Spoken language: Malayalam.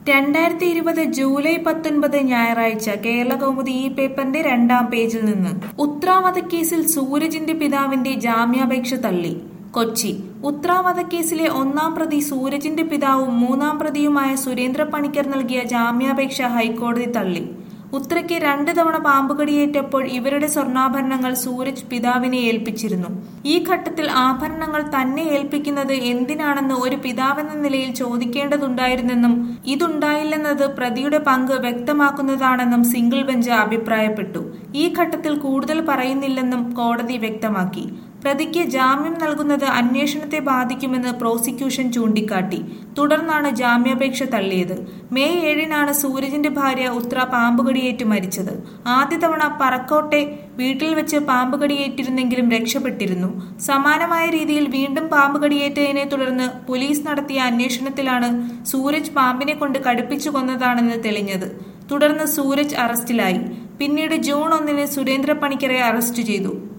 രണ്ടായിരത്തി ഇരുപത് ജൂലൈ പത്തൊൻപത് ഞായറാഴ്ച കേരളകൗമുദി ഈ പേപ്പറിന്റെ രണ്ടാം പേജിൽ നിന്ന് ഉത്ര വധക്കേസിൽ സൂരജിന്റെ പിതാവിന്റെ ജാമ്യാപേക്ഷ തള്ളി കൊച്ചി ഉത്ര വധക്കേസിലെ ഒന്നാം പ്രതി സൂരജിന്റെ പിതാവും മൂന്നാം പ്രതിയുമായ സുരേന്ദ്ര പണിക്കർ നൽകിയ ജാമ്യാപേക്ഷ ഹൈക്കോടതി തള്ളി ഉത്രയ്ക്ക് രണ്ട് തവണ പാമ്പുകടിയേറ്റപ്പോൾ ഇവരുടെ സ്വർണ്ണാഭരണങ്ങൾ സൂരജ് പിതാവിനെ ഏൽപ്പിച്ചിരുന്നു ഈ ഘട്ടത്തിൽ ആഭരണങ്ങൾ തന്നെ ഏൽപ്പിക്കുന്നത് എന്തിനാണെന്ന് ഒരു പിതാവെന്ന നിലയിൽ ചോദിക്കേണ്ടതുണ്ടായിരുന്നെന്നും ഇതുണ്ടായില്ലെന്നത് പ്രതിയുടെ പങ്ക് വ്യക്തമാക്കുന്നതാണെന്നും സിംഗിൾ ബെഞ്ച് അഭിപ്രായപ്പെട്ടു ഈ ഘട്ടത്തിൽ കൂടുതൽ പറയുന്നില്ലെന്നും കോടതി വ്യക്തമാക്കി പ്രതിക്ക് ജാമ്യം നൽകുന്നത് അന്വേഷണത്തെ ബാധിക്കുമെന്ന് പ്രോസിക്യൂഷൻ ചൂണ്ടിക്കാട്ടി തുടർന്നാണ് ജാമ്യാപേക്ഷ തള്ളിയത് മെയ് ഏഴിനാണ് സൂരജിന്റെ ഭാര്യ ഉത്ര പാമ്പുകടിയേറ്റ് മരിച്ചത് ആദ്യ തവണ പറക്കോട്ടെ വീട്ടിൽ വെച്ച് പാമ്പുകടിയേറ്റിരുന്നെങ്കിലും രക്ഷപ്പെട്ടിരുന്നു സമാനമായ രീതിയിൽ വീണ്ടും പാമ്പുകടിയേറ്റതിനെ തുടർന്ന് പോലീസ് നടത്തിയ അന്വേഷണത്തിലാണ് സൂരജ് പാമ്പിനെ കൊണ്ട് കടുപ്പിച്ചു കൊന്നതാണെന്ന് തെളിഞ്ഞത് തുടർന്ന് സൂരജ് അറസ്റ്റിലായി പിന്നീട് ജൂൺ ഒന്നിന് സുരേന്ദ്ര പണിക്കരെ അറസ്റ്റ് ചെയ്തു